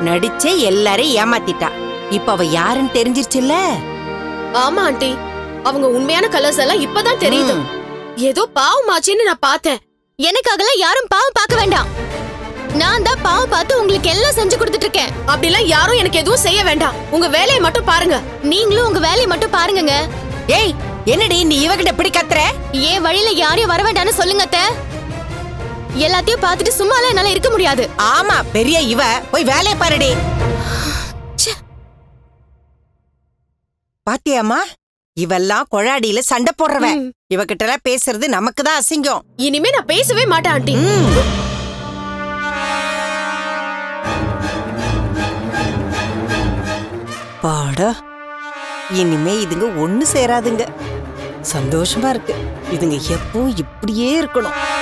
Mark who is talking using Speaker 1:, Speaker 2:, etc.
Speaker 1: நடிச்சே எல்லாரையும் ஏமாத்திட்டா இப்ப அவ யாருன்னு தெரிஞ்சிருச்சுல்ல
Speaker 2: ஆமா ஆண்டி அவங்க உண்மையான கலர்ஸ் எல்லாம் இப்பதான் தெரியுது
Speaker 1: ம்.
Speaker 2: ஏதோ பாவமாச்சின்னு நான் பார்த்தேன்
Speaker 3: எனக்காகலாம் யாரும் பாவம் பார்க்க வேண்டாம் நான் தான் பாவம் பார்த்து உங்களுக்கு எல்லாம் செஞ்சு கொடுத்துட்டு இருக்கேன்
Speaker 2: அப்படிலாம் யாரும் எனக்கு எதுவும் செய்ய வேண்டாம் உங்க வேலையை மட்டும் பாருங்க
Speaker 3: நீங்களும் உங்க வேலையை மட்டும் பாருங்கங்க
Speaker 1: ஏய் என்னடி நீ இவகிட்ட இப்படி கத்துற
Speaker 3: ஏன் வழியில யாரையும் வர வேண்டாம்னு சொல்லுங்க அத்தை எல்லாத்தையும் பார்த்துட்டு சும்மாலாம் என்னால இருக்க முடியாது
Speaker 1: ஆமா பெரிய இவ போய் வேலையை பாருடி
Speaker 3: ச்சே.
Speaker 1: பாத்தியாமா இவெல்லாம் கொழாடியில சண்டை போடுறவ
Speaker 2: ம்.
Speaker 1: இவகிட்ட எல்லாம் பேசுறது நமக்கு தான் அசிங்கம்
Speaker 2: இனிமே நான் பேசவே மாட்டேன் ஆண்டி
Speaker 1: ம். பாடா இனிமே இதுங்க ஒண்ணு சேராதுங்க சந்தோஷமா இருக்கு இதுங்க எப்பவும் இப்படியே இருக்கணும்